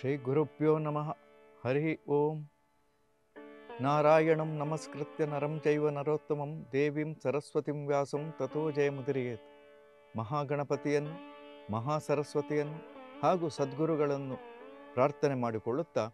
ಶ್ರೀ ಗುರುಭ್ಯೋ ನಮಃ ಹರಿ ಓಂ ನಾರಾಯಣಂ ನಮಸ್ಕೃತ್ಯ ನರಂ ಚೈವ ನರೋತ್ತಮಂ ದೇವಿಂ ಸರಸ್ವತಿಂ ವ್ಯಾಸಂ ತಥೋ ಜಯಮುದಿರಿಯೇತ್ ಮಹಾಗಣಪತಿಯನ್ನು ಮಹಾ ಸರಸ್ವತಿಯನ್ನು ಹಾಗೂ ಸದ್ಗುರುಗಳನ್ನು ಪ್ರಾರ್ಥನೆ ಮಾಡಿಕೊಳ್ಳುತ್ತಾ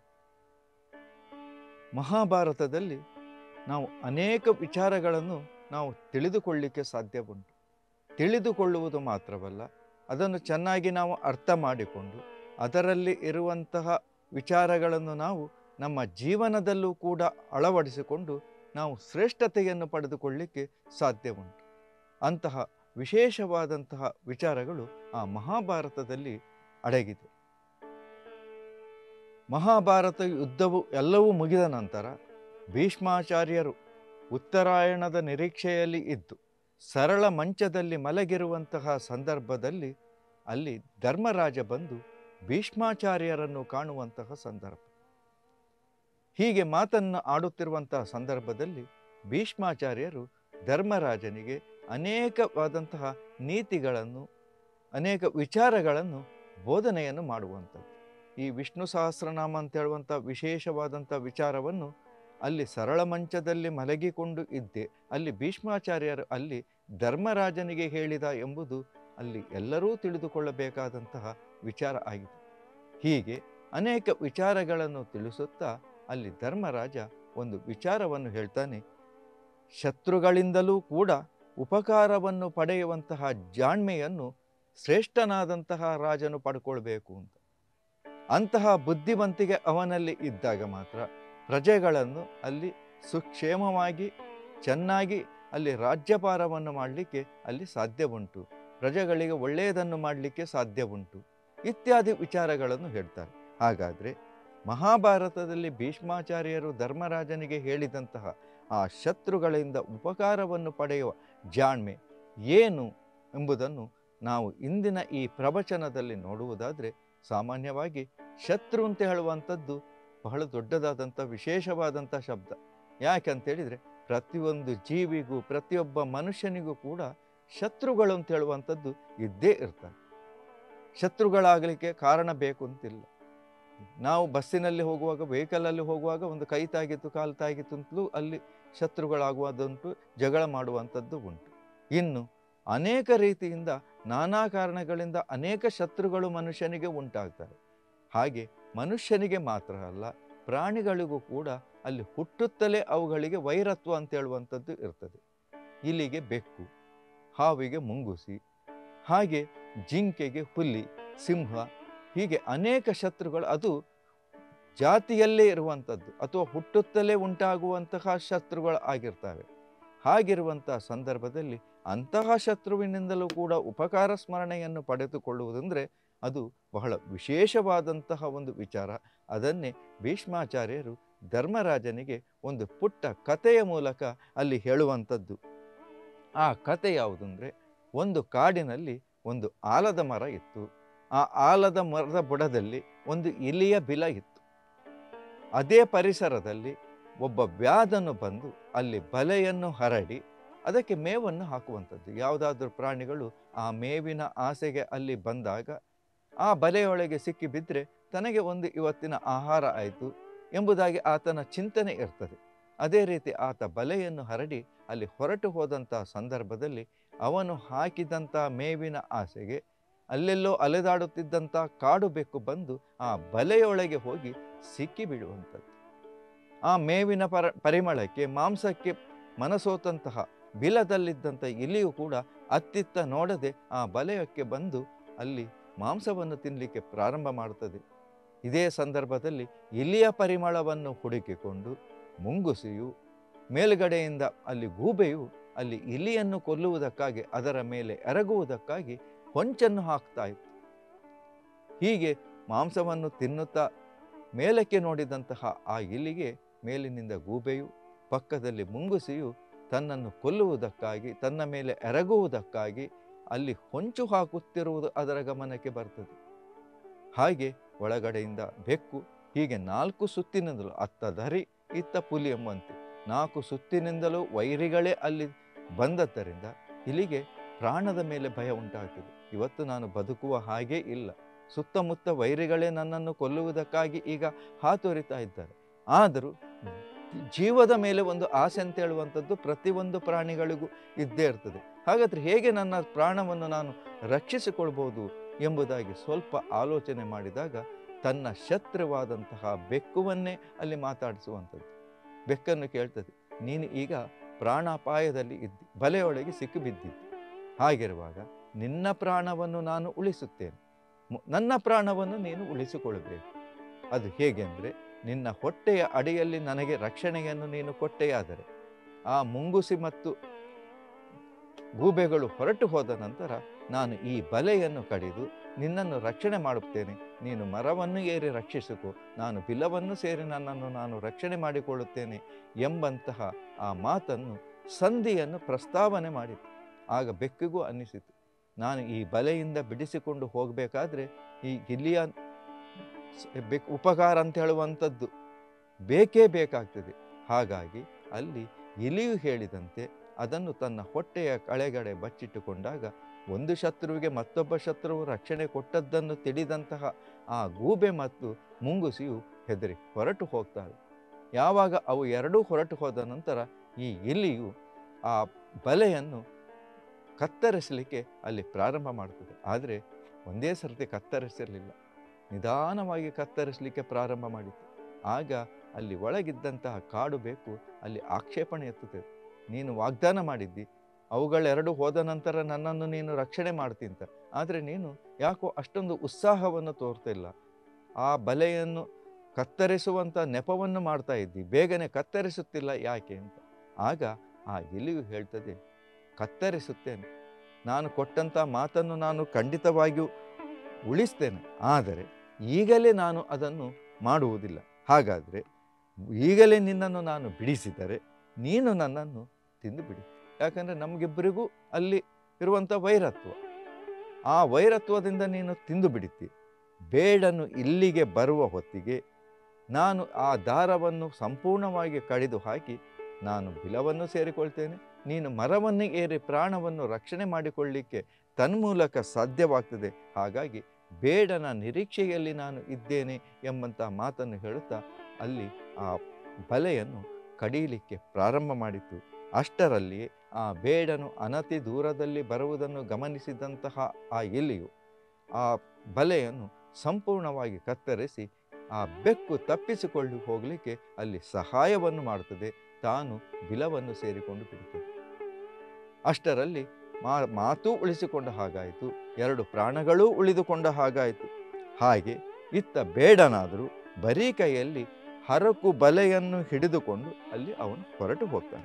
ಮಹಾಭಾರತದಲ್ಲಿ ನಾವು ಅನೇಕ ವಿಚಾರಗಳನ್ನು ನಾವು ತಿಳಿದುಕೊಳ್ಳಿಕ್ಕೆ ಸಾಧ್ಯ ಉಂಟು ತಿಳಿದುಕೊಳ್ಳುವುದು ಮಾತ್ರವಲ್ಲ ಅದನ್ನು ಚೆನ್ನಾಗಿ ನಾವು ಅರ್ಥ ಮಾಡಿಕೊಂಡು ಅದರಲ್ಲಿ ಇರುವಂತಹ ವಿಚಾರಗಳನ್ನು ನಾವು ನಮ್ಮ ಜೀವನದಲ್ಲೂ ಕೂಡ ಅಳವಡಿಸಿಕೊಂಡು ನಾವು ಶ್ರೇಷ್ಠತೆಯನ್ನು ಪಡೆದುಕೊಳ್ಳಿಕ್ಕೆ ಸಾಧ್ಯ ಉಂಟು ಅಂತಹ ವಿಶೇಷವಾದಂತಹ ವಿಚಾರಗಳು ಆ ಮಹಾಭಾರತದಲ್ಲಿ ಅಡಗಿದೆ ಮಹಾಭಾರತ ಯುದ್ಧವು ಎಲ್ಲವೂ ಮುಗಿದ ನಂತರ ಭೀಷ್ಮಾಚಾರ್ಯರು ಉತ್ತರಾಯಣದ ನಿರೀಕ್ಷೆಯಲ್ಲಿ ಇದ್ದು ಸರಳ ಮಂಚದಲ್ಲಿ ಮಲಗಿರುವಂತಹ ಸಂದರ್ಭದಲ್ಲಿ ಅಲ್ಲಿ ಧರ್ಮರಾಜ ಬಂದು ಭೀಷ್ಮಾಚಾರ್ಯರನ್ನು ಕಾಣುವಂತಹ ಸಂದರ್ಭ ಹೀಗೆ ಮಾತನ್ನು ಆಡುತ್ತಿರುವಂತಹ ಸಂದರ್ಭದಲ್ಲಿ ಭೀಷ್ಮಾಚಾರ್ಯರು ಧರ್ಮರಾಜನಿಗೆ ಅನೇಕವಾದಂತಹ ನೀತಿಗಳನ್ನು ಅನೇಕ ವಿಚಾರಗಳನ್ನು ಬೋಧನೆಯನ್ನು ಮಾಡುವಂಥದ್ದು ಈ ವಿಷ್ಣು ಸಹಸ್ರನಾಮ ಅಂತ ಹೇಳುವಂಥ ವಿಶೇಷವಾದಂಥ ವಿಚಾರವನ್ನು ಅಲ್ಲಿ ಸರಳ ಮಂಚದಲ್ಲಿ ಮಲಗಿಕೊಂಡು ಇದ್ದೆ ಅಲ್ಲಿ ಭೀಷ್ಮಾಚಾರ್ಯರು ಅಲ್ಲಿ ಧರ್ಮರಾಜನಿಗೆ ಹೇಳಿದ ಎಂಬುದು ಅಲ್ಲಿ ಎಲ್ಲರೂ ತಿಳಿದುಕೊಳ್ಳಬೇಕಾದಂತಹ ವಿಚಾರ ಆಗಿದೆ ಹೀಗೆ ಅನೇಕ ವಿಚಾರಗಳನ್ನು ತಿಳಿಸುತ್ತಾ ಅಲ್ಲಿ ಧರ್ಮರಾಜ ಒಂದು ವಿಚಾರವನ್ನು ಹೇಳ್ತಾನೆ ಶತ್ರುಗಳಿಂದಲೂ ಕೂಡ ಉಪಕಾರವನ್ನು ಪಡೆಯುವಂತಹ ಜಾಣ್ಮೆಯನ್ನು ಶ್ರೇಷ್ಠನಾದಂತಹ ರಾಜನು ಪಡ್ಕೊಳ್ಬೇಕು ಅಂತ ಅಂತಹ ಬುದ್ಧಿವಂತಿಗೆ ಅವನಲ್ಲಿ ಇದ್ದಾಗ ಮಾತ್ರ ಪ್ರಜೆಗಳನ್ನು ಅಲ್ಲಿ ಸುಕ್ಷೇಮವಾಗಿ ಚೆನ್ನಾಗಿ ಅಲ್ಲಿ ರಾಜ್ಯಭಾರವನ್ನು ಮಾಡಲಿಕ್ಕೆ ಅಲ್ಲಿ ಸಾಧ್ಯ ಉಂಟು ಪ್ರಜೆಗಳಿಗೆ ಒಳ್ಳೆಯದನ್ನು ಮಾಡಲಿಕ್ಕೆ ಸಾಧ್ಯ ಉಂಟು ಇತ್ಯಾದಿ ವಿಚಾರಗಳನ್ನು ಹೇಳ್ತಾರೆ ಹಾಗಾದರೆ ಮಹಾಭಾರತದಲ್ಲಿ ಭೀಷ್ಮಾಚಾರ್ಯರು ಧರ್ಮರಾಜನಿಗೆ ಹೇಳಿದಂತಹ ಆ ಶತ್ರುಗಳಿಂದ ಉಪಕಾರವನ್ನು ಪಡೆಯುವ ಜಾಣ್ಮೆ ಏನು ಎಂಬುದನ್ನು ನಾವು ಇಂದಿನ ಈ ಪ್ರವಚನದಲ್ಲಿ ನೋಡುವುದಾದರೆ ಸಾಮಾನ್ಯವಾಗಿ ಶತ್ರು ಅಂತ ಹೇಳುವಂಥದ್ದು ಬಹಳ ದೊಡ್ಡದಾದಂಥ ವಿಶೇಷವಾದಂಥ ಶಬ್ದ ಯಾಕಂತೇಳಿದರೆ ಪ್ರತಿಯೊಂದು ಜೀವಿಗೂ ಪ್ರತಿಯೊಬ್ಬ ಮನುಷ್ಯನಿಗೂ ಕೂಡ ಶತ್ರುಗಳು ಅಂತ ಹೇಳುವಂಥದ್ದು ಇದ್ದೇ ಇರ್ತಾರೆ ಶತ್ರುಗಳಾಗಲಿಕ್ಕೆ ಕಾರಣ ಬೇಕು ಅಂತಿಲ್ಲ ನಾವು ಬಸ್ಸಿನಲ್ಲಿ ಹೋಗುವಾಗ ವೆಹಿಕಲಲ್ಲಿ ಹೋಗುವಾಗ ಒಂದು ಕೈ ತಾಗಿತ್ತು ಕಾಲು ತಾಗಿತ್ತು ಅಂತಲೂ ಅಲ್ಲಿ ಶತ್ರುಗಳಾಗುವುದುಂಟು ಜಗಳ ಮಾಡುವಂಥದ್ದು ಉಂಟು ಇನ್ನು ಅನೇಕ ರೀತಿಯಿಂದ ನಾನಾ ಕಾರಣಗಳಿಂದ ಅನೇಕ ಶತ್ರುಗಳು ಮನುಷ್ಯನಿಗೆ ಉಂಟಾಗ್ತಾರೆ ಹಾಗೆ ಮನುಷ್ಯನಿಗೆ ಮಾತ್ರ ಅಲ್ಲ ಪ್ರಾಣಿಗಳಿಗೂ ಕೂಡ ಅಲ್ಲಿ ಹುಟ್ಟುತ್ತಲೇ ಅವುಗಳಿಗೆ ವೈರತ್ವ ಅಂತ ಹೇಳುವಂಥದ್ದು ಇರ್ತದೆ ಇಲಿಗೆ ಬೆಕ್ಕು ಹಾವಿಗೆ ಮುಂಗುಸಿ ಹಾಗೆ ಜಿಂಕೆಗೆ ಹುಲಿ ಸಿಂಹ ಹೀಗೆ ಅನೇಕ ಶತ್ರುಗಳು ಅದು ಜಾತಿಯಲ್ಲೇ ಇರುವಂಥದ್ದು ಅಥವಾ ಹುಟ್ಟುತ್ತಲೇ ಉಂಟಾಗುವಂತಹ ಶತ್ರುಗಳು ಆಗಿರ್ತವೆ ಹಾಗಿರುವಂತಹ ಸಂದರ್ಭದಲ್ಲಿ ಅಂತಹ ಶತ್ರುವಿನಿಂದಲೂ ಕೂಡ ಉಪಕಾರ ಸ್ಮರಣೆಯನ್ನು ಪಡೆದುಕೊಳ್ಳುವುದಂದರೆ ಅದು ಬಹಳ ವಿಶೇಷವಾದಂತಹ ಒಂದು ವಿಚಾರ ಅದನ್ನೇ ಭೀಷ್ಮಾಚಾರ್ಯರು ಧರ್ಮರಾಜನಿಗೆ ಒಂದು ಪುಟ್ಟ ಕಥೆಯ ಮೂಲಕ ಅಲ್ಲಿ ಹೇಳುವಂಥದ್ದು ಆ ಕತೆ ಯಾವುದಂದರೆ ಒಂದು ಕಾಡಿನಲ್ಲಿ ಒಂದು ಆಲದ ಮರ ಇತ್ತು ಆ ಆಲದ ಮರದ ಬುಡದಲ್ಲಿ ಒಂದು ಇಲಿಯ ಬಿಲ ಇತ್ತು ಅದೇ ಪರಿಸರದಲ್ಲಿ ಒಬ್ಬ ವ್ಯಾಧನು ಬಂದು ಅಲ್ಲಿ ಬಲೆಯನ್ನು ಹರಡಿ ಅದಕ್ಕೆ ಮೇವನ್ನು ಹಾಕುವಂಥದ್ದು ಯಾವುದಾದ್ರೂ ಪ್ರಾಣಿಗಳು ಆ ಮೇವಿನ ಆಸೆಗೆ ಅಲ್ಲಿ ಬಂದಾಗ ಆ ಬಲೆಯೊಳಗೆ ಸಿಕ್ಕಿ ಬಿದ್ದರೆ ತನಗೆ ಒಂದು ಇವತ್ತಿನ ಆಹಾರ ಆಯಿತು ಎಂಬುದಾಗಿ ಆತನ ಚಿಂತನೆ ಇರ್ತದೆ ಅದೇ ರೀತಿ ಆತ ಬಲೆಯನ್ನು ಹರಡಿ ಅಲ್ಲಿ ಹೊರಟು ಹೋದಂಥ ಸಂದರ್ಭದಲ್ಲಿ ಅವನು ಹಾಕಿದಂಥ ಮೇವಿನ ಆಸೆಗೆ ಅಲ್ಲೆಲ್ಲೋ ಅಲೆದಾಡುತ್ತಿದ್ದಂಥ ಕಾಡು ಬೆಕ್ಕು ಬಂದು ಆ ಬಲೆಯೊಳಗೆ ಹೋಗಿ ಸಿಕ್ಕಿ ಬಿಡುವಂಥದ್ದು ಆ ಮೇವಿನ ಪರ ಪರಿಮಳಕ್ಕೆ ಮಾಂಸಕ್ಕೆ ಮನಸೋತಂತಹ ಬಿಲದಲ್ಲಿದ್ದಂಥ ಇಲಿಯು ಕೂಡ ಅತ್ತಿತ್ತ ನೋಡದೆ ಆ ಬಲೆಯಕ್ಕೆ ಬಂದು ಅಲ್ಲಿ ಮಾಂಸವನ್ನು ತಿನ್ನಲಿಕ್ಕೆ ಪ್ರಾರಂಭ ಮಾಡುತ್ತದೆ ಇದೇ ಸಂದರ್ಭದಲ್ಲಿ ಇಲಿಯ ಪರಿಮಳವನ್ನು ಹುಡುಕಿಕೊಂಡು ಮುಂಗುಸಿಯು ಮೇಲುಗಡೆಯಿಂದ ಅಲ್ಲಿ ಗೂಬೆಯು ಅಲ್ಲಿ ಇಲಿಯನ್ನು ಕೊಲ್ಲುವುದಕ್ಕಾಗಿ ಅದರ ಮೇಲೆ ಎರಗುವುದಕ್ಕಾಗಿ ಹೊಂಚನ್ನು ಹಾಕ್ತಾ ಇತ್ತು ಹೀಗೆ ಮಾಂಸವನ್ನು ತಿನ್ನುತ್ತಾ ಮೇಲಕ್ಕೆ ನೋಡಿದಂತಹ ಆ ಇಲಿಗೆ ಮೇಲಿನಿಂದ ಗೂಬೆಯು ಪಕ್ಕದಲ್ಲಿ ಮುಂಗುಸಿಯು ತನ್ನನ್ನು ಕೊಲ್ಲುವುದಕ್ಕಾಗಿ ತನ್ನ ಮೇಲೆ ಎರಗುವುದಕ್ಕಾಗಿ ಅಲ್ಲಿ ಹೊಂಚು ಹಾಕುತ್ತಿರುವುದು ಅದರ ಗಮನಕ್ಕೆ ಬರ್ತದೆ ಹಾಗೆ ಒಳಗಡೆಯಿಂದ ಬೆಕ್ಕು ಹೀಗೆ ನಾಲ್ಕು ಸುತ್ತಿನಿಂದಲೂ ಅತ್ತ ಧರಿ ಇತ್ತ ಪುಲಿ ಎಂಬಂತೆ ನಾಲ್ಕು ಸುತ್ತಿನಿಂದಲೂ ವೈರಿಗಳೇ ಅಲ್ಲಿ ಬಂದದ್ದರಿಂದ ಇಲ್ಲಿಗೆ ಪ್ರಾಣದ ಮೇಲೆ ಭಯ ಉಂಟಾಗ್ತದೆ ಇವತ್ತು ನಾನು ಬದುಕುವ ಹಾಗೆ ಇಲ್ಲ ಸುತ್ತಮುತ್ತ ವೈರಿಗಳೇ ನನ್ನನ್ನು ಕೊಲ್ಲುವುದಕ್ಕಾಗಿ ಈಗ ಹಾತೊರಿತಾ ಇದ್ದಾರೆ ಆದರೂ ಜೀವದ ಮೇಲೆ ಒಂದು ಆಸೆ ಅಂತ ಹೇಳುವಂಥದ್ದು ಪ್ರತಿಯೊಂದು ಪ್ರಾಣಿಗಳಿಗೂ ಇದ್ದೇ ಇರ್ತದೆ ಹಾಗಾದರೆ ಹೇಗೆ ನನ್ನ ಪ್ರಾಣವನ್ನು ನಾನು ರಕ್ಷಿಸಿಕೊಳ್ಬೋದು ಎಂಬುದಾಗಿ ಸ್ವಲ್ಪ ಆಲೋಚನೆ ಮಾಡಿದಾಗ ತನ್ನ ಶತ್ರುವಾದಂತಹ ಬೆಕ್ಕುವನ್ನೇ ಅಲ್ಲಿ ಮಾತಾಡಿಸುವಂಥದ್ದು ಬೆಕ್ಕನ್ನು ಕೇಳ್ತದೆ ನೀನು ಈಗ ಪ್ರಾಣಾಪಾಯದಲ್ಲಿ ಇದ್ದಿ ಬಲೆಯೊಳಗೆ ಸಿಕ್ಕಿಬಿದ್ದಿದ್ದಿ ಹಾಗಿರುವಾಗ ನಿನ್ನ ಪ್ರಾಣವನ್ನು ನಾನು ಉಳಿಸುತ್ತೇನೆ ಮು- ನನ್ನ ಪ್ರಾಣವನ್ನು ನೀನು ಉಳಿಸಿಕೊಳ್ಳಬೇಕು ಅದು ಹೇಗೆಂದರೆ ನಿನ್ನ ಹೊಟ್ಟೆಯ ಅಡಿಯಲ್ಲಿ ನನಗೆ ರಕ್ಷಣೆಯನ್ನು ನೀನು ಕೊಟ್ಟೆಯಾದರೆ ಆ ಮುಂಗುಸಿ ಮತ್ತು ಗೂಬೆಗಳು ಹೊರಟು ಹೋದ ನಂತರ ನಾನು ಈ ಬಲೆಯನ್ನು ಕಡಿದು ನಿನ್ನನ್ನು ರಕ್ಷಣೆ ಮಾಡುತ್ತೇನೆ ನೀನು ಮರವನ್ನು ಏರಿ ರಕ್ಷಿಸಿಕೊ ನಾನು ಬಿಲವನ್ನು ಸೇರಿ ನನ್ನನ್ನು ನಾನು ರಕ್ಷಣೆ ಮಾಡಿಕೊಳ್ಳುತ್ತೇನೆ ಎಂಬಂತಹ ಆ ಮಾತನ್ನು ಸಂಧಿಯನ್ನು ಪ್ರಸ್ತಾವನೆ ಮಾಡಿತು ಆಗ ಬೆಕ್ಕಿಗೂ ಅನ್ನಿಸಿತು ನಾನು ಈ ಬಲೆಯಿಂದ ಬಿಡಿಸಿಕೊಂಡು ಹೋಗಬೇಕಾದ್ರೆ ಈ ಇಲ್ಲಿಯ ಸ- ಬೆಕ್ ಉಪಕಾರ ಅಂತ ಹೇಳುವಂಥದ್ದು ಬೇಕೇ ಬೇಕಾಗ್ತದೆ ಹಾಗಾಗಿ ಅಲ್ಲಿ ಇಲಿಯು ಹೇಳಿದಂತೆ ಅದನ್ನು ತನ್ನ ಹೊಟ್ಟೆಯ ಕಳೆಗಡೆ ಬಚ್ಚಿಟ್ಟುಕೊಂಡಾಗ ಒಂದು ಶತ್ರುವಿಗೆ ಮತ್ತೊಬ್ಬ ಶತ್ರುವು ರಕ್ಷಣೆ ಕೊಟ್ಟದ್ದನ್ನು ತಿಳಿದಂತಹ ಆ ಗೂಬೆ ಮತ್ತು ಮುಂಗುಸಿಯು ಹೆದರಿ ಹೊರಟು ಹೋಗ್ತಾರೆ ಯಾವಾಗ ಅವು ಎರಡೂ ಹೊರಟು ಹೋದ ನಂತರ ಈ ಇಲಿಯು ಆ ಬಲೆಯನ್ನು ಕತ್ತರಿಸಲಿಕ್ಕೆ ಅಲ್ಲಿ ಪ್ರಾರಂಭ ಮಾಡ್ತದೆ ಆದರೆ ಒಂದೇ ಸರ್ತಿ ಕತ್ತರಿಸಿರಲಿಲ್ಲ ನಿಧಾನವಾಗಿ ಕತ್ತರಿಸಲಿಕ್ಕೆ ಪ್ರಾರಂಭ ಮಾಡಿತು ಆಗ ಅಲ್ಲಿ ಒಳಗಿದ್ದಂತಹ ಕಾಡು ಬೇಕು ಅಲ್ಲಿ ಆಕ್ಷೇಪಣೆ ಎತ್ತುತ್ತದೆ ನೀನು ವಾಗ್ದಾನ ಮಾಡಿದ್ದಿ ಅವುಗಳೆರಡು ಹೋದ ನಂತರ ನನ್ನನ್ನು ನೀನು ರಕ್ಷಣೆ ಮಾಡ್ತೀಂತ ಆದರೆ ನೀನು ಯಾಕೋ ಅಷ್ಟೊಂದು ಉತ್ಸಾಹವನ್ನು ತೋರ್ತಿಲ್ಲ ಆ ಬಲೆಯನ್ನು ಕತ್ತರಿಸುವಂಥ ನೆಪವನ್ನು ಮಾಡ್ತಾ ಇದ್ದಿ ಬೇಗನೆ ಕತ್ತರಿಸುತ್ತಿಲ್ಲ ಯಾಕೆ ಅಂತ ಆಗ ಆ ಎಲಿಯು ಹೇಳ್ತದೆ ಕತ್ತರಿಸುತ್ತೇನೆ ನಾನು ಕೊಟ್ಟಂಥ ಮಾತನ್ನು ನಾನು ಖಂಡಿತವಾಗಿಯೂ ಉಳಿಸ್ತೇನೆ ಆದರೆ ಈಗಲೇ ನಾನು ಅದನ್ನು ಮಾಡುವುದಿಲ್ಲ ಹಾಗಾದರೆ ಈಗಲೇ ನಿನ್ನನ್ನು ನಾನು ಬಿಡಿಸಿದರೆ ನೀನು ನನ್ನನ್ನು ತಿಂದು ಬಿಡಿ ಯಾಕಂದರೆ ನಮಗಿಬ್ಬರಿಗೂ ಅಲ್ಲಿ ಇರುವಂಥ ವೈರತ್ವ ಆ ವೈರತ್ವದಿಂದ ನೀನು ತಿಂದು ಬಿಡುತ್ತಿ ಬೇಡನು ಇಲ್ಲಿಗೆ ಬರುವ ಹೊತ್ತಿಗೆ ನಾನು ಆ ದಾರವನ್ನು ಸಂಪೂರ್ಣವಾಗಿ ಕಡಿದು ಹಾಕಿ ನಾನು ಬಿಲವನ್ನು ಸೇರಿಕೊಳ್ತೇನೆ ನೀನು ಮರವನ್ನು ಏರಿ ಪ್ರಾಣವನ್ನು ರಕ್ಷಣೆ ಮಾಡಿಕೊಳ್ಳಿಕ್ಕೆ ತನ್ಮೂಲಕ ಸಾಧ್ಯವಾಗ್ತದೆ ಹಾಗಾಗಿ ಬೇಡನ ನಿರೀಕ್ಷೆಯಲ್ಲಿ ನಾನು ಇದ್ದೇನೆ ಎಂಬಂಥ ಮಾತನ್ನು ಹೇಳುತ್ತಾ ಅಲ್ಲಿ ಆ ಬಲೆಯನ್ನು ಕಡಿಯಲಿಕ್ಕೆ ಪ್ರಾರಂಭ ಮಾಡಿತು ಅಷ್ಟರಲ್ಲಿ ಆ ಬೇಡನು ಅನತಿ ದೂರದಲ್ಲಿ ಬರುವುದನ್ನು ಗಮನಿಸಿದಂತಹ ಆ ಎಲಿಯು ಆ ಬಲೆಯನ್ನು ಸಂಪೂರ್ಣವಾಗಿ ಕತ್ತರಿಸಿ ಆ ಬೆಕ್ಕು ತಪ್ಪಿಸಿಕೊಂಡು ಹೋಗಲಿಕ್ಕೆ ಅಲ್ಲಿ ಸಹಾಯವನ್ನು ಮಾಡುತ್ತದೆ ತಾನು ಬಿಲವನ್ನು ಸೇರಿಕೊಂಡು ಬಿಡುತ್ತದೆ ಅಷ್ಟರಲ್ಲಿ ಮಾ ಮಾತೂ ಉಳಿಸಿಕೊಂಡ ಹಾಗಾಯಿತು ಎರಡು ಪ್ರಾಣಗಳೂ ಉಳಿದುಕೊಂಡ ಹಾಗಾಯಿತು ಹಾಗೆ ಇತ್ತ ಬೇಡನಾದರೂ ಬರೀ ಕೈಯಲ್ಲಿ ಹರಕು ಬಲೆಯನ್ನು ಹಿಡಿದುಕೊಂಡು ಅಲ್ಲಿ ಅವನು ಹೊರಟು ಹೋಗ್ತಾನೆ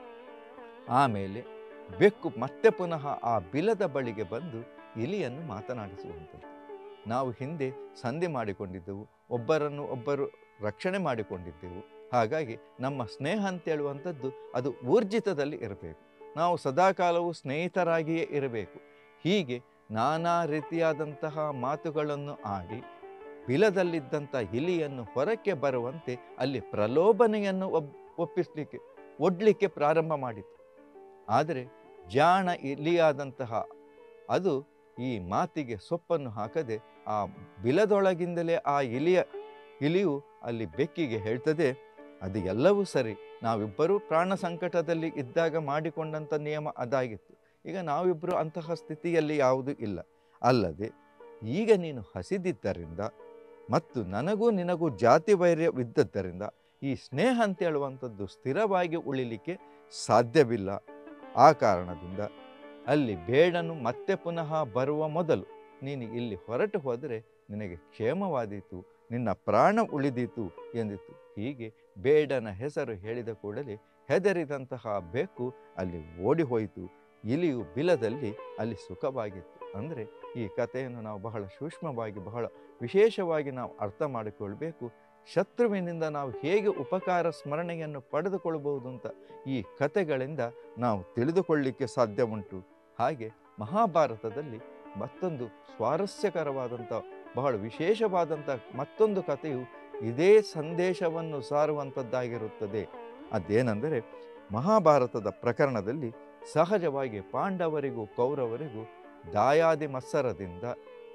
ಆಮೇಲೆ ಬೆಕ್ಕು ಮತ್ತೆ ಪುನಃ ಆ ಬಿಲದ ಬಳಿಗೆ ಬಂದು ಇಲಿಯನ್ನು ಮಾತನಾಡಿಸುವಂಥದ್ದು ನಾವು ಹಿಂದೆ ಸಂಧಿ ಮಾಡಿಕೊಂಡಿದ್ದೆವು ಒಬ್ಬರನ್ನು ಒಬ್ಬರು ರಕ್ಷಣೆ ಮಾಡಿಕೊಂಡಿದ್ದೆವು ಹಾಗಾಗಿ ನಮ್ಮ ಸ್ನೇಹ ಅಂತೇಳುವಂಥದ್ದು ಅದು ಊರ್ಜಿತದಲ್ಲಿ ಇರಬೇಕು ನಾವು ಸದಾಕಾಲವೂ ಸ್ನೇಹಿತರಾಗಿಯೇ ಇರಬೇಕು ಹೀಗೆ ನಾನಾ ರೀತಿಯಾದಂತಹ ಮಾತುಗಳನ್ನು ಆಡಿ ಬಿಲದಲ್ಲಿದ್ದಂಥ ಇಲಿಯನ್ನು ಹೊರಕ್ಕೆ ಬರುವಂತೆ ಅಲ್ಲಿ ಪ್ರಲೋಭನೆಯನ್ನು ಒಬ್ ಒಪ್ಪಿಸಲಿಕ್ಕೆ ಒಡ್ಲಿಕ್ಕೆ ಪ್ರಾರಂಭ ಮಾಡಿತು ಆದರೆ ಜಾಣ ಇಲಿಯಾದಂತಹ ಅದು ಈ ಮಾತಿಗೆ ಸೊಪ್ಪನ್ನು ಹಾಕದೆ ಆ ಬಿಲದೊಳಗಿಂದಲೇ ಆ ಇಲಿಯ ಇಲಿಯು ಅಲ್ಲಿ ಬೆಕ್ಕಿಗೆ ಹೇಳ್ತದೆ ಅದು ಎಲ್ಲವೂ ಸರಿ ನಾವಿಬ್ಬರೂ ಪ್ರಾಣ ಸಂಕಟದಲ್ಲಿ ಇದ್ದಾಗ ಮಾಡಿಕೊಂಡಂಥ ನಿಯಮ ಅದಾಗಿತ್ತು ಈಗ ನಾವಿಬ್ಬರು ಅಂತಹ ಸ್ಥಿತಿಯಲ್ಲಿ ಯಾವುದೂ ಇಲ್ಲ ಅಲ್ಲದೆ ಈಗ ನೀನು ಹಸಿದಿದ್ದರಿಂದ ಮತ್ತು ನನಗೂ ನಿನಗೂ ಜಾತಿ ವೈರ್ಯವಿದ್ದದ್ದರಿಂದ ಈ ಸ್ನೇಹ ಅಂತ ಹೇಳುವಂಥದ್ದು ಸ್ಥಿರವಾಗಿ ಉಳಿಲಿಕ್ಕೆ ಸಾಧ್ಯವಿಲ್ಲ ಆ ಕಾರಣದಿಂದ ಅಲ್ಲಿ ಬೇಡನು ಮತ್ತೆ ಪುನಃ ಬರುವ ಮೊದಲು ನೀನು ಇಲ್ಲಿ ಹೊರಟು ಹೋದರೆ ನಿನಗೆ ಕ್ಷೇಮವಾದೀತು ನಿನ್ನ ಪ್ರಾಣ ಉಳಿದೀತು ಎಂದಿತು ಹೀಗೆ ಬೇಡನ ಹೆಸರು ಹೇಳಿದ ಕೂಡಲೇ ಹೆದರಿದಂತಹ ಬೆಕ್ಕು ಅಲ್ಲಿ ಓಡಿ ಹೋಯಿತು ಇಲಿಯು ಬಿಲದಲ್ಲಿ ಅಲ್ಲಿ ಸುಖವಾಗಿತ್ತು ಅಂದರೆ ಈ ಕಥೆಯನ್ನು ನಾವು ಬಹಳ ಸೂಕ್ಷ್ಮವಾಗಿ ಬಹಳ ವಿಶೇಷವಾಗಿ ನಾವು ಅರ್ಥ ಮಾಡಿಕೊಳ್ಬೇಕು ಶತ್ರುವಿನಿಂದ ನಾವು ಹೇಗೆ ಉಪಕಾರ ಸ್ಮರಣೆಯನ್ನು ಪಡೆದುಕೊಳ್ಬಹುದು ಅಂತ ಈ ಕಥೆಗಳಿಂದ ನಾವು ತಿಳಿದುಕೊಳ್ಳಿಕ್ಕೆ ಸಾಧ್ಯ ಉಂಟು ಹಾಗೆ ಮಹಾಭಾರತದಲ್ಲಿ ಮತ್ತೊಂದು ಸ್ವಾರಸ್ಯಕರವಾದಂಥ ಬಹಳ ವಿಶೇಷವಾದಂಥ ಮತ್ತೊಂದು ಕಥೆಯು ಇದೇ ಸಂದೇಶವನ್ನು ಸಾರುವಂಥದ್ದಾಗಿರುತ್ತದೆ ಅದೇನೆಂದರೆ ಮಹಾಭಾರತದ ಪ್ರಕರಣದಲ್ಲಿ ಸಹಜವಾಗಿ ಪಾಂಡವರಿಗೂ ಕೌರವರಿಗೂ ದಾಯಾದಿ ಮತ್ಸರದಿಂದ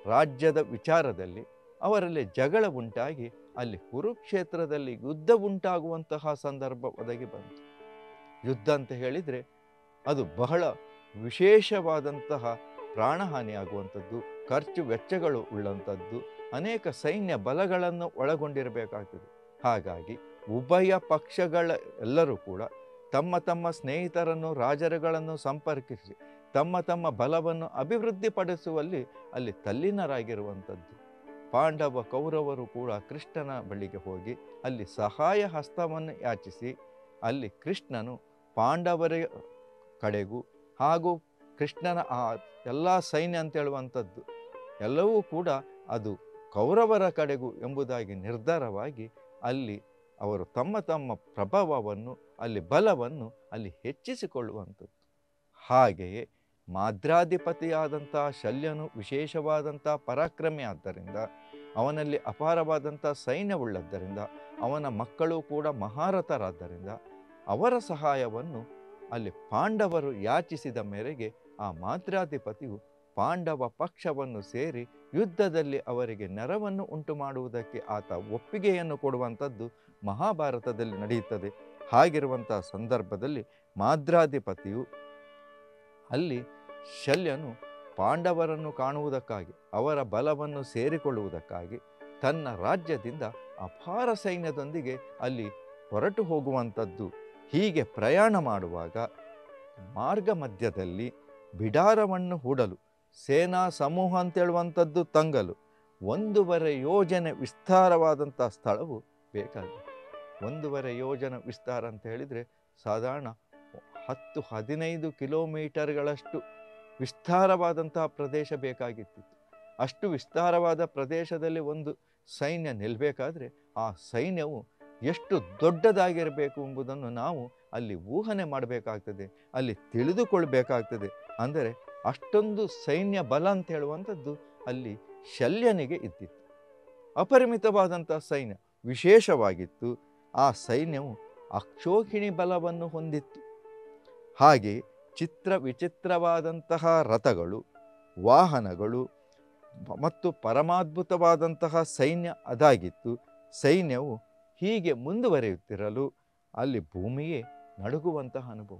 ರಾಜ್ಯದ ವಿಚಾರದಲ್ಲಿ ಅವರಲ್ಲಿ ಜಗಳ ಉಂಟಾಗಿ ಅಲ್ಲಿ ಕುರುಕ್ಷೇತ್ರದಲ್ಲಿ ಯುದ್ಧ ಉಂಟಾಗುವಂತಹ ಸಂದರ್ಭ ಒದಗಿ ಬಂತು ಯುದ್ಧ ಅಂತ ಹೇಳಿದರೆ ಅದು ಬಹಳ ವಿಶೇಷವಾದಂತಹ ಪ್ರಾಣಹಾನಿಯಾಗುವಂಥದ್ದು ಖರ್ಚು ವೆಚ್ಚಗಳು ಉಳ್ಳಂಥದ್ದು ಅನೇಕ ಸೈನ್ಯ ಬಲಗಳನ್ನು ಒಳಗೊಂಡಿರಬೇಕಾಗ್ತದೆ ಹಾಗಾಗಿ ಉಭಯ ಪಕ್ಷಗಳ ಎಲ್ಲರೂ ಕೂಡ ತಮ್ಮ ತಮ್ಮ ಸ್ನೇಹಿತರನ್ನು ರಾಜರುಗಳನ್ನು ಸಂಪರ್ಕಿಸಿ ತಮ್ಮ ತಮ್ಮ ಬಲವನ್ನು ಅಭಿವೃದ್ಧಿಪಡಿಸುವಲ್ಲಿ ಅಲ್ಲಿ ತಲ್ಲೀನರಾಗಿರುವಂಥದ್ದು ಪಾಂಡವ ಕೌರವರು ಕೂಡ ಕೃಷ್ಣನ ಬಳಿಗೆ ಹೋಗಿ ಅಲ್ಲಿ ಸಹಾಯ ಹಸ್ತವನ್ನು ಯಾಚಿಸಿ ಅಲ್ಲಿ ಕೃಷ್ಣನು ಪಾಂಡವರ ಕಡೆಗೂ ಹಾಗೂ ಕೃಷ್ಣನ ಆ ಎಲ್ಲ ಸೈನ್ಯ ಅಂತ ಹೇಳುವಂಥದ್ದು ಎಲ್ಲವೂ ಕೂಡ ಅದು ಕೌರವರ ಕಡೆಗೂ ಎಂಬುದಾಗಿ ನಿರ್ಧಾರವಾಗಿ ಅಲ್ಲಿ ಅವರು ತಮ್ಮ ತಮ್ಮ ಪ್ರಭಾವವನ್ನು ಅಲ್ಲಿ ಬಲವನ್ನು ಅಲ್ಲಿ ಹೆಚ್ಚಿಸಿಕೊಳ್ಳುವಂಥದ್ದು ಹಾಗೆಯೇ ಮಾದ್ರಾಧಿಪತಿಯಾದಂಥ ಶಲ್ಯನು ವಿಶೇಷವಾದಂಥ ಪರಾಕ್ರಮಿ ಆದ್ದರಿಂದ ಅವನಲ್ಲಿ ಅಪಾರವಾದಂಥ ಸೈನ್ಯವುಳ್ಳದ್ದರಿಂದ ಅವನ ಮಕ್ಕಳು ಕೂಡ ಮಹಾರಥರಾದ್ದರಿಂದ ಅವರ ಸಹಾಯವನ್ನು ಅಲ್ಲಿ ಪಾಂಡವರು ಯಾಚಿಸಿದ ಮೇರೆಗೆ ಆ ಮಾದ್ರಾಧಿಪತಿಯು ಪಾಂಡವ ಪಕ್ಷವನ್ನು ಸೇರಿ ಯುದ್ಧದಲ್ಲಿ ಅವರಿಗೆ ನೆರವನ್ನು ಉಂಟು ಮಾಡುವುದಕ್ಕೆ ಆತ ಒಪ್ಪಿಗೆಯನ್ನು ಕೊಡುವಂಥದ್ದು ಮಹಾಭಾರತದಲ್ಲಿ ನಡೆಯುತ್ತದೆ ಹಾಗಿರುವಂಥ ಸಂದರ್ಭದಲ್ಲಿ ಮಾದ್ರಾಧಿಪತಿಯು ಅಲ್ಲಿ ಶಲ್ಯನು ಪಾಂಡವರನ್ನು ಕಾಣುವುದಕ್ಕಾಗಿ ಅವರ ಬಲವನ್ನು ಸೇರಿಕೊಳ್ಳುವುದಕ್ಕಾಗಿ ತನ್ನ ರಾಜ್ಯದಿಂದ ಅಪಾರ ಸೈನ್ಯದೊಂದಿಗೆ ಅಲ್ಲಿ ಹೊರಟು ಹೋಗುವಂಥದ್ದು ಹೀಗೆ ಪ್ರಯಾಣ ಮಾಡುವಾಗ ಮಾರ್ಗ ಮಧ್ಯದಲ್ಲಿ ಬಿಡಾರವನ್ನು ಹೂಡಲು ಸೇನಾ ಸಮೂಹ ಅಂತೇಳುವಂಥದ್ದು ತಂಗಲು ಒಂದೂವರೆ ಯೋಜನೆ ವಿಸ್ತಾರವಾದಂಥ ಸ್ಥಳವು ಬೇಕಾಗಿದೆ ಒಂದೂವರೆ ಯೋಜನೆ ವಿಸ್ತಾರ ಅಂತ ಹೇಳಿದರೆ ಸಾಧಾರಣ ಹತ್ತು ಹದಿನೈದು ಕಿಲೋಮೀಟರ್ಗಳಷ್ಟು ವಿಸ್ತಾರವಾದಂತಹ ಪ್ರದೇಶ ಬೇಕಾಗಿತ್ತಿತ್ತು ಅಷ್ಟು ವಿಸ್ತಾರವಾದ ಪ್ರದೇಶದಲ್ಲಿ ಒಂದು ಸೈನ್ಯ ನಿಲ್ಲಬೇಕಾದ್ರೆ ಆ ಸೈನ್ಯವು ಎಷ್ಟು ದೊಡ್ಡದಾಗಿರಬೇಕು ಎಂಬುದನ್ನು ನಾವು ಅಲ್ಲಿ ಊಹನೆ ಮಾಡಬೇಕಾಗ್ತದೆ ಅಲ್ಲಿ ತಿಳಿದುಕೊಳ್ಬೇಕಾಗ್ತದೆ ಅಂದರೆ ಅಷ್ಟೊಂದು ಸೈನ್ಯ ಬಲ ಅಂತ ಹೇಳುವಂಥದ್ದು ಅಲ್ಲಿ ಶಲ್ಯನಿಗೆ ಇದ್ದಿತ್ತು ಅಪರಿಮಿತವಾದಂಥ ಸೈನ್ಯ ವಿಶೇಷವಾಗಿತ್ತು ಆ ಸೈನ್ಯವು ಅಕ್ಷೋಹಿಣಿ ಬಲವನ್ನು ಹೊಂದಿತ್ತು ಹಾಗೆ ಚಿತ್ರ ವಿಚಿತ್ರವಾದಂತಹ ರಥಗಳು ವಾಹನಗಳು ಮತ್ತು ಪರಮಾದ್ಭುತವಾದಂತಹ ಸೈನ್ಯ ಅದಾಗಿತ್ತು ಸೈನ್ಯವು ಹೀಗೆ ಮುಂದುವರಿಯುತ್ತಿರಲು ಅಲ್ಲಿ ಭೂಮಿಯೇ ನಡುಗುವಂತಹ ಅನುಭವ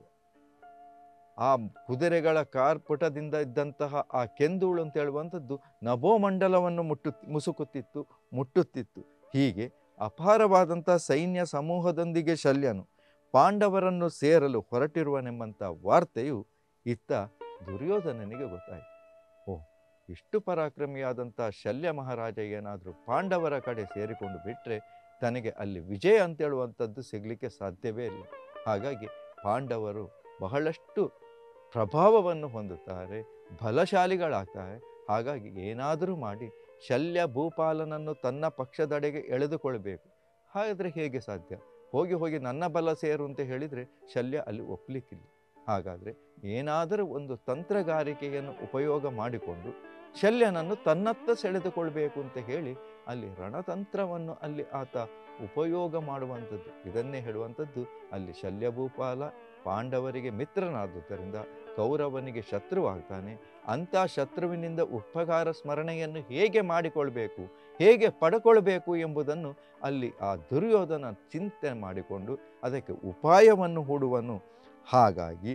ಆ ಕುದುರೆಗಳ ಕಾರ್ಪುಟದಿಂದ ಇದ್ದಂತಹ ಆ ಕೆಂದುಳು ಅಂತ ಹೇಳುವಂಥದ್ದು ನಭೋಮಂಡಲವನ್ನು ಮುಟ್ಟು ಮುಸುಕುತ್ತಿತ್ತು ಮುಟ್ಟುತ್ತಿತ್ತು ಹೀಗೆ ಅಪಾರವಾದಂಥ ಸೈನ್ಯ ಸಮೂಹದೊಂದಿಗೆ ಶಲ್ಯನು ಪಾಂಡವರನ್ನು ಸೇರಲು ಹೊರಟಿರುವನೆಂಬಂಥ ವಾರ್ತೆಯು ಇತ್ತ ದುರ್ಯೋಧನನಿಗೆ ಗೊತ್ತಾಯಿತು ಓ ಇಷ್ಟು ಪರಾಕ್ರಮಿಯಾದಂಥ ಶಲ್ಯ ಮಹಾರಾಜ ಏನಾದರೂ ಪಾಂಡವರ ಕಡೆ ಸೇರಿಕೊಂಡು ಬಿಟ್ಟರೆ ತನಗೆ ಅಲ್ಲಿ ವಿಜಯ ಅಂತೇಳುವಂಥದ್ದು ಸಿಗಲಿಕ್ಕೆ ಸಾಧ್ಯವೇ ಇಲ್ಲ ಹಾಗಾಗಿ ಪಾಂಡವರು ಬಹಳಷ್ಟು ಪ್ರಭಾವವನ್ನು ಹೊಂದುತ್ತಾರೆ ಬಲಶಾಲಿಗಳಾಗ್ತಾರೆ ಹಾಗಾಗಿ ಏನಾದರೂ ಮಾಡಿ ಶಲ್ಯ ಭೂಪಾಲನನ್ನು ತನ್ನ ಪಕ್ಷದಡೆಗೆ ಎಳೆದುಕೊಳ್ಬೇಕು ಹಾಗಾದರೆ ಹೇಗೆ ಸಾಧ್ಯ ಹೋಗಿ ಹೋಗಿ ನನ್ನ ಬಲ ಸೇರು ಅಂತ ಹೇಳಿದರೆ ಶಲ್ಯ ಅಲ್ಲಿ ಒಪ್ಪಲಿಕ್ಕಿಲ್ಲ ಹಾಗಾದರೆ ಏನಾದರೂ ಒಂದು ತಂತ್ರಗಾರಿಕೆಯನ್ನು ಉಪಯೋಗ ಮಾಡಿಕೊಂಡು ಶಲ್ಯನನ್ನು ತನ್ನತ್ತ ಸೆಳೆದುಕೊಳ್ಬೇಕು ಅಂತ ಹೇಳಿ ಅಲ್ಲಿ ರಣತಂತ್ರವನ್ನು ಅಲ್ಲಿ ಆತ ಉಪಯೋಗ ಮಾಡುವಂಥದ್ದು ಇದನ್ನೇ ಹೇಳುವಂಥದ್ದು ಅಲ್ಲಿ ಶಲ್ಯಭೂಪಾಲ ಪಾಂಡವರಿಗೆ ಮಿತ್ರನಾದುದರಿಂದ ಕೌರವನಿಗೆ ಶತ್ರುವಾಗ್ತಾನೆ ಅಂಥ ಶತ್ರುವಿನಿಂದ ಉಪಕಾರ ಸ್ಮರಣೆಯನ್ನು ಹೇಗೆ ಮಾಡಿಕೊಳ್ಬೇಕು ಹೇಗೆ ಪಡ್ಕೊಳ್ಬೇಕು ಎಂಬುದನ್ನು ಅಲ್ಲಿ ಆ ದುರ್ಯೋಧನ ಚಿಂತೆ ಮಾಡಿಕೊಂಡು ಅದಕ್ಕೆ ಉಪಾಯವನ್ನು ಹೂಡುವನು ಹಾಗಾಗಿ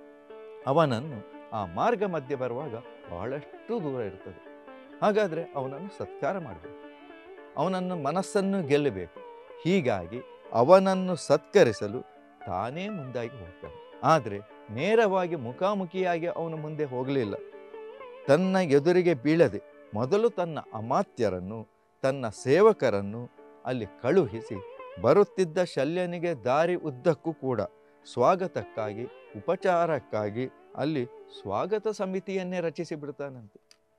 ಅವನನ್ನು ಆ ಮಾರ್ಗ ಮಧ್ಯೆ ಬರುವಾಗ ಬಹಳಷ್ಟು ದೂರ ಇರ್ತದೆ ಹಾಗಾದರೆ ಅವನನ್ನು ಸತ್ಕಾರ ಮಾಡಬೇಕು ಅವನನ್ನು ಮನಸ್ಸನ್ನು ಗೆಲ್ಲಬೇಕು ಹೀಗಾಗಿ ಅವನನ್ನು ಸತ್ಕರಿಸಲು ತಾನೇ ಮುಂದಾಗಿ ಹೋಗ್ತಾನೆ ಆದರೆ ನೇರವಾಗಿ ಮುಖಾಮುಖಿಯಾಗಿ ಅವನು ಮುಂದೆ ಹೋಗಲಿಲ್ಲ ತನ್ನ ಎದುರಿಗೆ ಬೀಳದೆ ಮೊದಲು ತನ್ನ ಅಮಾತ್ಯರನ್ನು ತನ್ನ ಸೇವಕರನ್ನು ಅಲ್ಲಿ ಕಳುಹಿಸಿ ಬರುತ್ತಿದ್ದ ಶಲ್ಯನಿಗೆ ದಾರಿ ಉದ್ದಕ್ಕೂ ಕೂಡ ಸ್ವಾಗತಕ್ಕಾಗಿ ಉಪಚಾರಕ್ಕಾಗಿ ಅಲ್ಲಿ ಸ್ವಾಗತ ಸಮಿತಿಯನ್ನೇ ರಚಿಸಿ ಬಿಡ್ತಾನಂತೆ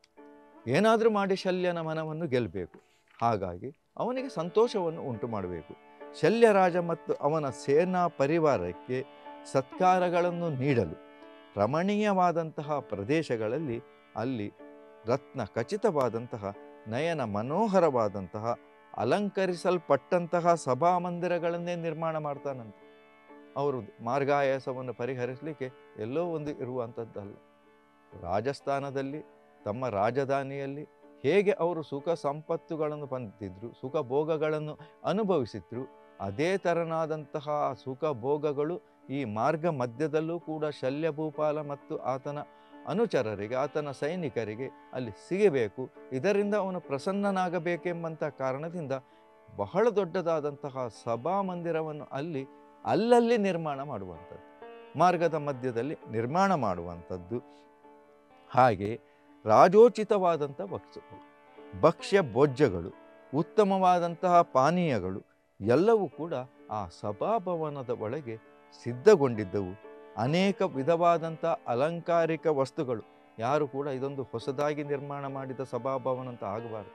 ಏನಾದರೂ ಮಾಡಿ ಶಲ್ಯನ ಮನವನ್ನು ಗೆಲ್ಲಬೇಕು ಹಾಗಾಗಿ ಅವನಿಗೆ ಸಂತೋಷವನ್ನು ಉಂಟು ಮಾಡಬೇಕು ಶಲ್ಯರಾಜ ಮತ್ತು ಅವನ ಸೇನಾ ಪರಿವಾರಕ್ಕೆ ಸತ್ಕಾರಗಳನ್ನು ನೀಡಲು ರಮಣೀಯವಾದಂತಹ ಪ್ರದೇಶಗಳಲ್ಲಿ ಅಲ್ಲಿ ರತ್ನ ಖಚಿತವಾದಂತಹ ನಯನ ಮನೋಹರವಾದಂತಹ ಅಲಂಕರಿಸಲ್ಪಟ್ಟಂತಹ ಸಭಾಮಂದಿರಗಳನ್ನೇ ನಿರ್ಮಾಣ ಮಾಡ್ತಾನಂತೆ ಅವರು ಮಾರ್ಗಾಯಾಸವನ್ನು ಪರಿಹರಿಸಲಿಕ್ಕೆ ಎಲ್ಲೋ ಒಂದು ಇರುವಂಥದ್ದಲ್ಲ ರಾಜಸ್ಥಾನದಲ್ಲಿ ತಮ್ಮ ರಾಜಧಾನಿಯಲ್ಲಿ ಹೇಗೆ ಅವರು ಸುಖ ಸಂಪತ್ತುಗಳನ್ನು ಹೊಂದಿದ್ರು ಸುಖ ಭೋಗಗಳನ್ನು ಅನುಭವಿಸಿದ್ರು ಅದೇ ತೆರನಾದಂತಹ ಸುಖ ಭೋಗಗಳು ಈ ಮಾರ್ಗ ಮಧ್ಯದಲ್ಲೂ ಕೂಡ ಶಲ್ಯಭೂಪಾಲ ಮತ್ತು ಆತನ ಅನುಚರರಿಗೆ ಆತನ ಸೈನಿಕರಿಗೆ ಅಲ್ಲಿ ಸಿಗಬೇಕು ಇದರಿಂದ ಅವನು ಪ್ರಸನ್ನನಾಗಬೇಕೆಂಬಂಥ ಕಾರಣದಿಂದ ಬಹಳ ದೊಡ್ಡದಾದಂತಹ ಸಭಾಮಂದಿರವನ್ನು ಅಲ್ಲಿ ಅಲ್ಲಲ್ಲಿ ನಿರ್ಮಾಣ ಮಾಡುವಂಥದ್ದು ಮಾರ್ಗದ ಮಧ್ಯದಲ್ಲಿ ನಿರ್ಮಾಣ ಮಾಡುವಂಥದ್ದು ಹಾಗೆ ರಾಜೋಚಿತವಾದಂಥ ಭಕ್ಷ್ಯಗಳು ಭಕ್ಷ್ಯ ಭೋಜ್ಯಗಳು ಉತ್ತಮವಾದಂತಹ ಪಾನೀಯಗಳು ಎಲ್ಲವೂ ಕೂಡ ಆ ಸಭಾಭವನದ ಒಳಗೆ ಸಿದ್ಧಗೊಂಡಿದ್ದವು ಅನೇಕ ವಿಧವಾದಂಥ ಅಲಂಕಾರಿಕ ವಸ್ತುಗಳು ಯಾರು ಕೂಡ ಇದೊಂದು ಹೊಸದಾಗಿ ನಿರ್ಮಾಣ ಮಾಡಿದ ಸಭಾಭವನ ಅಂತ ಆಗಬಾರ್ದು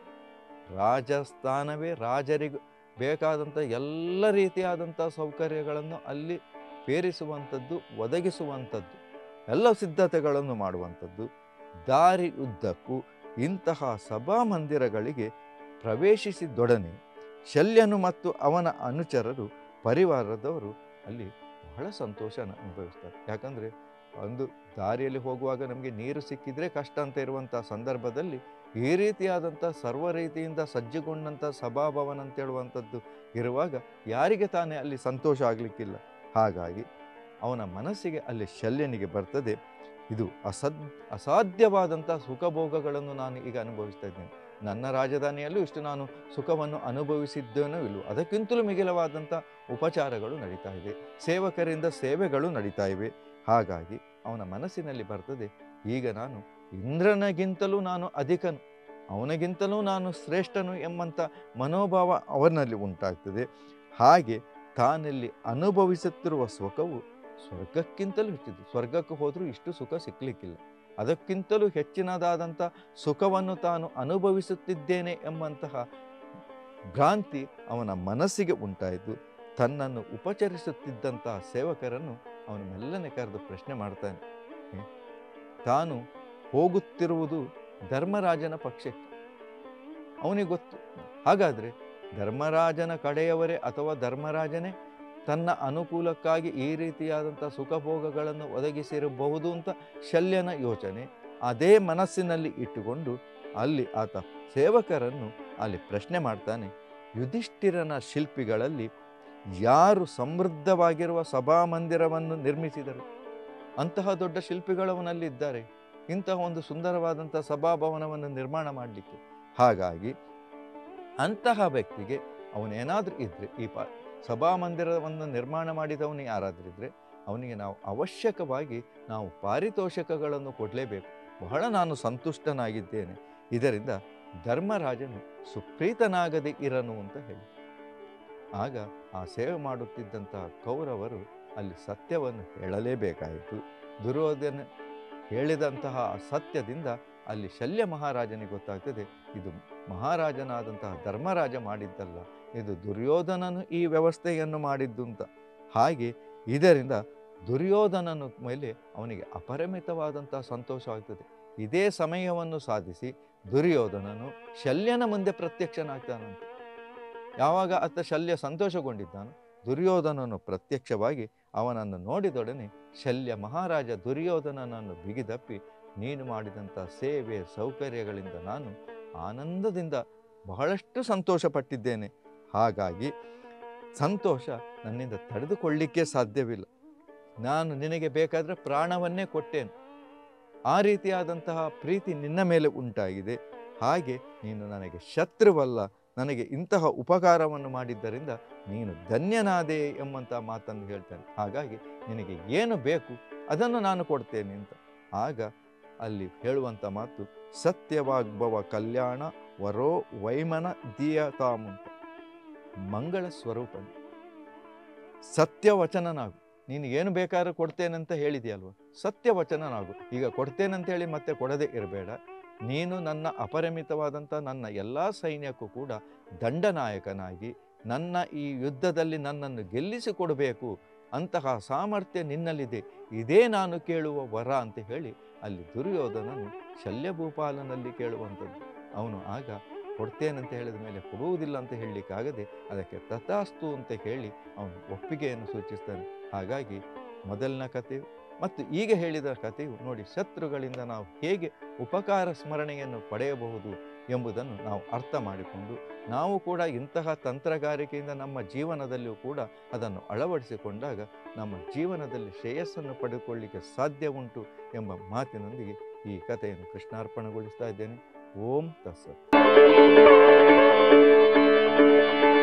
ರಾಜಸ್ಥಾನವೇ ರಾಜರಿಗೂ ಬೇಕಾದಂಥ ಎಲ್ಲ ರೀತಿಯಾದಂಥ ಸೌಕರ್ಯಗಳನ್ನು ಅಲ್ಲಿ ಪೇರಿಸುವಂಥದ್ದು ಒದಗಿಸುವಂಥದ್ದು ಎಲ್ಲ ಸಿದ್ಧತೆಗಳನ್ನು ಮಾಡುವಂಥದ್ದು ದಾರಿ ಉದ್ದಕ್ಕೂ ಇಂತಹ ಸಭಾಮಂದಿರಗಳಿಗೆ ಪ್ರವೇಶಿಸಿದೊಡನೆ ಶಲ್ಯನು ಮತ್ತು ಅವನ ಅನುಚರರು ಪರಿವಾರದವರು ಅಲ್ಲಿ ಬಹಳ ಸಂತೋಷ ಅನುಭವಿಸ್ತಾರೆ ಯಾಕಂದರೆ ಒಂದು ದಾರಿಯಲ್ಲಿ ಹೋಗುವಾಗ ನಮಗೆ ನೀರು ಸಿಕ್ಕಿದ್ರೆ ಕಷ್ಟ ಅಂತ ಇರುವಂಥ ಸಂದರ್ಭದಲ್ಲಿ ಈ ರೀತಿಯಾದಂಥ ಸರ್ವ ರೀತಿಯಿಂದ ಸಜ್ಜುಗೊಂಡಂಥ ಸಭಾಭವನ ಅಂತ ಹೇಳುವಂಥದ್ದು ಇರುವಾಗ ಯಾರಿಗೆ ತಾನೇ ಅಲ್ಲಿ ಸಂತೋಷ ಆಗಲಿಕ್ಕಿಲ್ಲ ಹಾಗಾಗಿ ಅವನ ಮನಸ್ಸಿಗೆ ಅಲ್ಲಿ ಶಲ್ಯನಿಗೆ ಬರ್ತದೆ ಇದು ಅಸದ್ ಅಸಾಧ್ಯವಾದಂಥ ಸುಖಭೋಗಗಳನ್ನು ನಾನು ಈಗ ಅನುಭವಿಸ್ತಾ ಇದ್ದೇನೆ ನನ್ನ ರಾಜಧಾನಿಯಲ್ಲೂ ಇಷ್ಟು ನಾನು ಸುಖವನ್ನು ಅನುಭವಿಸಿದ್ದೇನೋ ಇಲ್ಲವೋ ಅದಕ್ಕಿಂತಲೂ ಮಿಗಿಲವಾದಂಥ ಉಪಚಾರಗಳು ನಡೀತಾ ಇದೆ ಸೇವಕರಿಂದ ಸೇವೆಗಳು ನಡೀತಾ ಇವೆ ಹಾಗಾಗಿ ಅವನ ಮನಸ್ಸಿನಲ್ಲಿ ಬರ್ತದೆ ಈಗ ನಾನು ಇಂದ್ರನಿಗಿಂತಲೂ ನಾನು ಅಧಿಕನು ಅವನಿಗಿಂತಲೂ ನಾನು ಶ್ರೇಷ್ಠನು ಎಂಬಂಥ ಮನೋಭಾವ ಅವನಲ್ಲಿ ಉಂಟಾಗ್ತದೆ ಹಾಗೆ ತಾನಲ್ಲಿ ಅನುಭವಿಸುತ್ತಿರುವ ಸುಖವು ಸ್ವರ್ಗಕ್ಕಿಂತಲೂ ಹೆಚ್ಚಿದೆ ಸ್ವರ್ಗಕ್ಕೆ ಹೋದರೂ ಇಷ್ಟು ಸುಖ ಸಿಕ್ಕಲಿಕ್ಕಿಲ್ಲ ಅದಕ್ಕಿಂತಲೂ ಹೆಚ್ಚಿನದಾದಂಥ ಸುಖವನ್ನು ತಾನು ಅನುಭವಿಸುತ್ತಿದ್ದೇನೆ ಎಂಬಂತಹ ಭ್ರಾಂತಿ ಅವನ ಮನಸ್ಸಿಗೆ ಉಂಟಾಯಿತು ತನ್ನನ್ನು ಉಪಚರಿಸುತ್ತಿದ್ದಂತಹ ಸೇವಕರನ್ನು ಅವನು ಮೆಲ್ಲನೆ ಕರೆದು ಪ್ರಶ್ನೆ ಮಾಡ್ತಾನೆ ಹ್ಮ್? ತಾನು ಹೋಗುತ್ತಿರುವುದು ಧರ್ಮರಾಜನ ಪಕ್ಷಕ್ಕೆ ಅವನಿಗೆ ಗೊತ್ತು ಹಾಗಾದರೆ ಧರ್ಮರಾಜನ ಕಡೆಯವರೇ ಅಥವಾ ಧರ್ಮರಾಜನೇ ತನ್ನ ಅನುಕೂಲಕ್ಕಾಗಿ ಈ ರೀತಿಯಾದಂಥ ಸುಖಭೋಗಗಳನ್ನು ಒದಗಿಸಿರಬಹುದು ಅಂತ ಶಲ್ಯನ ಯೋಚನೆ ಅದೇ ಮನಸ್ಸಿನಲ್ಲಿ ಇಟ್ಟುಕೊಂಡು ಅಲ್ಲಿ ಆತ ಸೇವಕರನ್ನು ಅಲ್ಲಿ ಪ್ರಶ್ನೆ ಮಾಡ್ತಾನೆ ಯುಧಿಷ್ಠಿರನ ಶಿಲ್ಪಿಗಳಲ್ಲಿ ಯಾರು ಸಮೃದ್ಧವಾಗಿರುವ ಸಭಾಮಂದಿರವನ್ನು ನಿರ್ಮಿಸಿದರು ಅಂತಹ ದೊಡ್ಡ ಶಿಲ್ಪಿಗಳವನಲ್ಲಿ ಇದ್ದಾರೆ ಇಂತಹ ಒಂದು ಸುಂದರವಾದಂಥ ಸಭಾಭವನವನ್ನು ನಿರ್ಮಾಣ ಮಾಡಲಿಕ್ಕೆ ಹಾಗಾಗಿ ಅಂತಹ ವ್ಯಕ್ತಿಗೆ ಅವನೇನಾದರೂ ಇದ್ದರೆ ಈ ಪ ಸಭಾಮಂದಿರವನ್ನು ನಿರ್ಮಾಣ ಮಾಡಿದವನು ಯಾರಾದರಿದ್ದರೆ ಅವನಿಗೆ ನಾವು ಅವಶ್ಯಕವಾಗಿ ನಾವು ಪಾರಿತೋಷಕಗಳನ್ನು ಕೊಡಲೇಬೇಕು ಬಹಳ ನಾನು ಸಂತುಷ್ಟನಾಗಿದ್ದೇನೆ ಇದರಿಂದ ಧರ್ಮರಾಜನು ಸುಪ್ರೀತನಾಗದೆ ಇರನು ಅಂತ ಹೇಳಿ ಆಗ ಆ ಸೇವೆ ಮಾಡುತ್ತಿದ್ದಂತಹ ಕೌರವರು ಅಲ್ಲಿ ಸತ್ಯವನ್ನು ಹೇಳಲೇಬೇಕಾಯಿತು ದುರ್ಯೋಧನ ಹೇಳಿದಂತಹ ಆ ಸತ್ಯದಿಂದ ಅಲ್ಲಿ ಶಲ್ಯ ಮಹಾರಾಜನಿಗೆ ಗೊತ್ತಾಗ್ತದೆ ಇದು ಮಹಾರಾಜನಾದಂತಹ ಧರ್ಮರಾಜ ಮಾಡಿದ್ದಲ್ಲ ಇದು ದುರ್ಯೋಧನನು ಈ ವ್ಯವಸ್ಥೆಯನ್ನು ಮಾಡಿದ್ದು ಅಂತ ಹಾಗೆ ಇದರಿಂದ ದುರ್ಯೋಧನನ ಮೇಲೆ ಅವನಿಗೆ ಅಪರಿಮಿತವಾದಂತಹ ಸಂತೋಷವಾಗ್ತದೆ ಇದೇ ಸಮಯವನ್ನು ಸಾಧಿಸಿ ದುರ್ಯೋಧನನು ಶಲ್ಯನ ಮುಂದೆ ಪ್ರತ್ಯಕ್ಷನಾಗ್ತಾನಂತೆ ಯಾವಾಗ ಆತ ಶಲ್ಯ ಸಂತೋಷಗೊಂಡಿದ್ದಾನೋ ದುರ್ಯೋಧನನು ಪ್ರತ್ಯಕ್ಷವಾಗಿ ಅವನನ್ನು ನೋಡಿದೊಡನೆ ಶಲ್ಯ ಮಹಾರಾಜ ದುರ್ಯೋಧನನನ್ನು ಬಿಗಿದಪ್ಪಿ ನೀನು ಮಾಡಿದಂಥ ಸೇವೆ ಸೌಕರ್ಯಗಳಿಂದ ನಾನು ಆನಂದದಿಂದ ಬಹಳಷ್ಟು ಸಂತೋಷಪಟ್ಟಿದ್ದೇನೆ ಹಾಗಾಗಿ ಸಂತೋಷ ನನ್ನಿಂದ ತಡೆದುಕೊಳ್ಳಿಕ್ಕೆ ಸಾಧ್ಯವಿಲ್ಲ ನಾನು ನಿನಗೆ ಬೇಕಾದರೆ ಪ್ರಾಣವನ್ನೇ ಕೊಟ್ಟೇನು ಆ ರೀತಿಯಾದಂತಹ ಪ್ರೀತಿ ನಿನ್ನ ಮೇಲೆ ಉಂಟಾಗಿದೆ ಹಾಗೆ ನೀನು ನನಗೆ ಶತ್ರುವಲ್ಲ ನನಗೆ ಇಂತಹ ಉಪಕಾರವನ್ನು ಮಾಡಿದ್ದರಿಂದ ನೀನು ಧನ್ಯನಾದೆ ಎಂಬಂಥ ಮಾತನ್ನು ಹೇಳ್ತಾನೆ ಹಾಗಾಗಿ ನಿನಗೆ ಏನು ಬೇಕು ಅದನ್ನು ನಾನು ಕೊಡ್ತೇನೆ ಅಂತ ಆಗ ಅಲ್ಲಿ ಹೇಳುವಂಥ ಮಾತು ಸತ್ಯವಾಗ್ಭವ ಕಲ್ಯಾಣ ವರೋ ವೈಮನ ದೀಯತಾಮುಂತ ಮಂಗಳ ಸ್ವರೂಪನು ಸತ್ಯವಚನನಾಗು ನೀನು ಏನು ಬೇಕಾದ್ರೂ ಕೊಡ್ತೇನೆ ಅಂತ ಹೇಳಿದೆಯಲ್ವ ಸತ್ಯವಚನನಾಗು ಈಗ ಕೊಡ್ತೇನೆ ಅಂತ ಹೇಳಿ ಮತ್ತೆ ಕೊಡದೇ ಇರಬೇಡ ನೀನು ನನ್ನ ಅಪರಿಮಿತವಾದಂಥ ನನ್ನ ಎಲ್ಲ ಸೈನ್ಯಕ್ಕೂ ಕೂಡ ದಂಡನಾಯಕನಾಗಿ ನನ್ನ ಈ ಯುದ್ಧದಲ್ಲಿ ನನ್ನನ್ನು ಗೆಲ್ಲಿಸಿಕೊಡಬೇಕು ಅಂತಹ ಸಾಮರ್ಥ್ಯ ನಿನ್ನಲ್ಲಿದೆ ಇದೇ ನಾನು ಕೇಳುವ ವರ ಅಂತ ಹೇಳಿ ಅಲ್ಲಿ ದುರ್ಯೋಧನನು ಶಲ್ಯಭೂಪಾಲನಲ್ಲಿ ಕೇಳುವಂಥದ್ದು ಅವನು ಆಗ ಕೊಡ್ತೇನಂತ ಹೇಳಿದ ಮೇಲೆ ಕೊಡುವುದಿಲ್ಲ ಅಂತ ಹೇಳಲಿಕ್ಕಾಗದೆ ಅದಕ್ಕೆ ತಥಾಸ್ತು ಅಂತ ಹೇಳಿ ಅವನು ಒಪ್ಪಿಗೆಯನ್ನು ಸೂಚಿಸ್ತಾನೆ ಹಾಗಾಗಿ ಮೊದಲಿನ ಕಥೆಯು ಮತ್ತು ಈಗ ಹೇಳಿದ ಕಥೆಯು ನೋಡಿ ಶತ್ರುಗಳಿಂದ ನಾವು ಹೇಗೆ ಉಪಕಾರ ಸ್ಮರಣೆಯನ್ನು ಪಡೆಯಬಹುದು ಎಂಬುದನ್ನು ನಾವು ಅರ್ಥ ಮಾಡಿಕೊಂಡು ನಾವು ಕೂಡ ಇಂತಹ ತಂತ್ರಗಾರಿಕೆಯಿಂದ ನಮ್ಮ ಜೀವನದಲ್ಲಿಯೂ ಕೂಡ ಅದನ್ನು ಅಳವಡಿಸಿಕೊಂಡಾಗ ನಮ್ಮ ಜೀವನದಲ್ಲಿ ಶ್ರೇಯಸ್ಸನ್ನು ಪಡೆದುಕೊಳ್ಳಿಕ್ಕೆ ಸಾಧ್ಯ ಉಂಟು ಎಂಬ ಮಾತಿನೊಂದಿಗೆ ಈ ಕಥೆಯನ್ನು ಕೃಷ್ಣಾರ್ಪಣೆಗೊಳಿಸ್ತಾ ಇದ್ದೇನೆ ಓಂ ತಸ್ಸತ್